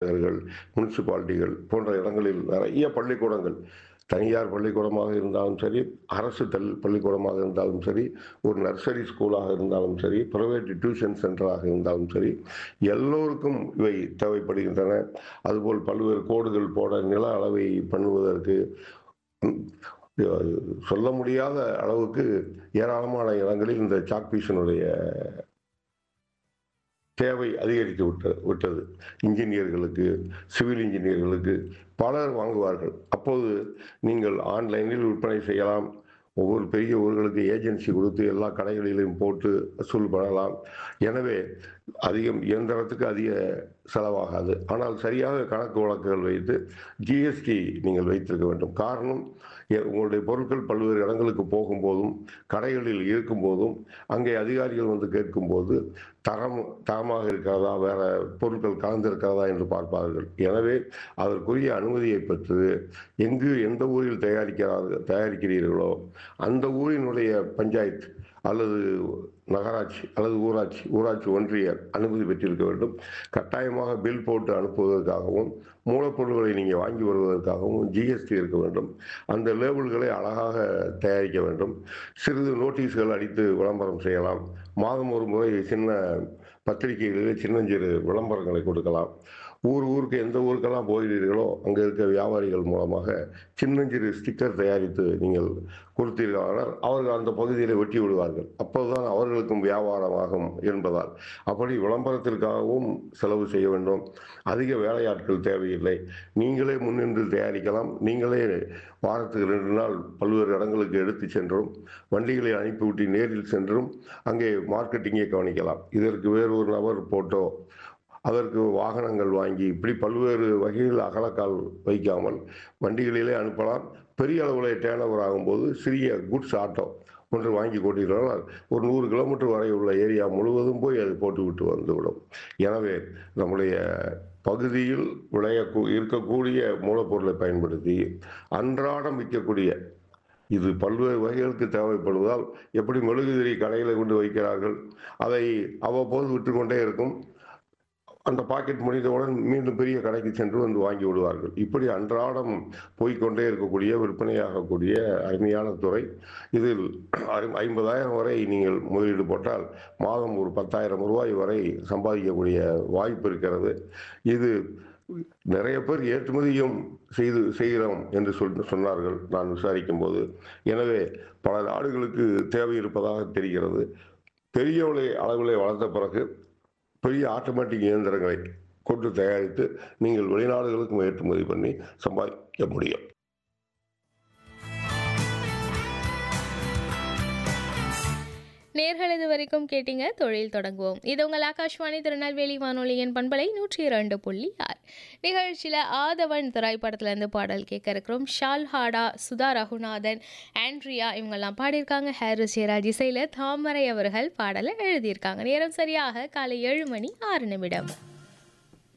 நகர்கள் முனிசிபாலிட்டிகள் போன்ற இடங்களில் நிறைய பள்ளிக்கூடங்கள் தனியார் பள்ளிக்கூடமாக இருந்தாலும் சரி அரசு தல் பள்ளிக்கூடமாக இருந்தாலும் சரி ஒரு நர்சரி ஸ்கூலாக இருந்தாலும் சரி பிரைவேட் டியூஷன் சென்டராக இருந்தாலும் சரி எல்லோருக்கும் இவை தேவைப்படுகின்றன அதுபோல் பல்வேறு கோடுகள் போட நில அளவை பண்ணுவதற்கு ம், சொல்ல முடியாத அளவுக்கு ஏராளமான இடங்களில் இந்த சாக்பீஸினுடைய தேவை அதிகரித்து விட்ட விட்டது இன்ஜினியர்களுக்கு சிவில் இன்ஜினியர்களுக்கு பலர் வாங்குவார்கள் அப்போது நீங்கள் ஆன்லைனில் விற்பனை செய்யலாம் ஒவ்வொரு பெரிய ஊர்களுக்கு ஏஜென்சி கொடுத்து எல்லா கடைகளிலும் போட்டு வசூல் பண்ணலாம் எனவே அதிகம் இயந்திரத்துக்கு அதிக செலவாகாது ஆனால் சரியாக கணக்கு வழக்குகள் வைத்து ஜிஎஸ்டி நீங்கள் வைத்திருக்க வேண்டும் காரணம் எ- உங்களுடைய பொருட்கள் பல்வேறு இடங்களுக்கு போகும்போதும் கடைகளில் இருக்கும்போதும் அங்கே அதிகாரிகள் வந்து கேட்கும்போது தரம் தரமாக இருக்கிறதா வேற பொருட்கள் கலந்திருக்கிறதா என்று பார்ப்பார்கள் எனவே அதற்குரிய அனுமதியை பெற்று எங்கு எந்த ஊரில் தயாரிக்கிறார்கள் தயாரிக்கிறீர்களோ அந்த ஊரினுடைய பஞ்சாயத்து அல்லது நகராட்சி அல்லது ஊராட்சி ஊராட்சி ஒன்றிய அனுமதி பெற்றிருக்க வேண்டும் கட்டாயமாக பில் போட்டு அனுப்புவதற்காகவும் மூலப்பொருட்களை நீங்கள் வாங்கி வருவதற்காகவும் ஜிஎஸ்டி இருக்க வேண்டும் அந்த லேபிள்களை அழகாக தயாரிக்க வேண்டும் சிறிது நோட்டீஸ்கள் அடித்து விளம்பரம் செய்யலாம் மாதம் ஒரு முறை சின்ன பத்திரிகைகளிலே சின்னஞ்சிறு விளம்பரங்களை கொடுக்கலாம் ஊர் ஊருக்கு எந்த ஊருக்கெல்லாம் போகிறீர்களோ அங்கே இருக்க வியாபாரிகள் மூலமாக சின்னஞ்சிறு ஸ்டிக்கர் தயாரித்து நீங்கள் கொடுத்தீர்களானால் அவர்கள் அந்த பகுதியில் வெட்டி விடுவார்கள் அப்போதுதான் அவர்களுக்கும் வியாபாரமாகும் என்பதால் அப்படி விளம்பரத்திற்காகவும் செலவு செய்ய வேண்டும் அதிக வேலையாட்கள் தேவையில்லை நீங்களே முன்னின்று தயாரிக்கலாம் நீங்களே வாரத்துக்கு ரெண்டு நாள் பல்வேறு இடங்களுக்கு எடுத்து சென்றும் வண்டிகளை அனுப்பிவிட்டு நேரில் சென்றும் அங்கே மார்க்கெட்டிங்கை கவனிக்கலாம் இதற்கு வேறு ஒரு நபர் போட்டோ அதற்கு வாகனங்கள் வாங்கி இப்படி பல்வேறு வகையில் அகலக்கால் வைக்காமல் வண்டிகளிலே அனுப்பலாம் பெரிய அளவில் டேர்ன் ஓவர் ஆகும்போது சிறிய குட்ஸ் ஆட்டோ ஒன்று வாங்கி கொண்டீர்களால் ஒரு நூறு கிலோமீட்டர் வரை உள்ள ஏரியா முழுவதும் போய் அது போட்டுவிட்டு வந்துவிடும் எனவே நம்முடைய பகுதியில் விளைய இருக்கக்கூடிய மூலப்பொருளை பயன்படுத்தி அன்றாடம் விற்கக்கூடிய இது பல்வேறு வகைகளுக்கு தேவைப்படுவதால் எப்படி மெழுகுதிரி கடையில் கொண்டு வைக்கிறார்கள் அதை அவ்வப்போது விட்டுக்கொண்டே இருக்கும் அந்த பாக்கெட் முடிந்தவுடன் மீண்டும் பெரிய கடைக்கு சென்று வந்து வாங்கி விடுவார்கள் இப்படி அன்றாடம் போய்க்கொண்டே இருக்கக்கூடிய விற்பனையாகக்கூடிய அருமையான துறை இதில் அரு- ஐம்பதாயிரம் வரை நீங்கள் முதலீடு போட்டால் மாதம் ஒரு பத்தாயிரம் ரூபாய் வரை சம்பாதிக்கக்கூடிய வாய்ப்பு இருக்கிறது இது நிறைய பேர் ஏற்றுமதியும் செய்து செய்கிறோம் என்று சொல் சொன்னார்கள் நான் விசாரிக்கும் போது எனவே பல நாடுகளுக்கு தேவை இருப்பதாக தெரிகிறது பெரிய அளவில் அளவிலே வளர்ந்த பிறகு பெரிய ஆட்டோமேட்டிக் இயந்திரங்களை கொண்டு தயாரித்து நீங்கள் வெளிநாடுகளுக்கும் ஏற்றுமதி பண்ணி சம்பாதிக்க முடியும் நேர்கள் இது வரைக்கும் கேட்டீங்க தொழில் தொடங்குவோம் இது உங்கள் ஆகாஷ்வாணி திருநெல்வேலி வானொலியின் பண்பலை நூற்றி இரண்டு புள்ளி ஆறு நிகழ்ச்சியில் ஆதவன் திரைப்படத்துலேருந்து பாடல் கேட்க இருக்கிறோம் ஷால் ஹாடா சுதா ரகுநாதன் ஆண்ட்ரியா இவங்கெல்லாம் பாடியிருக்காங்க ஹாரிஸ் ஜெயராஜ் இசையில் தாமரை அவர்கள் பாடலை எழுதியிருக்காங்க நேரம் சரியாக காலை ஏழு மணி ஆறு நிமிடம்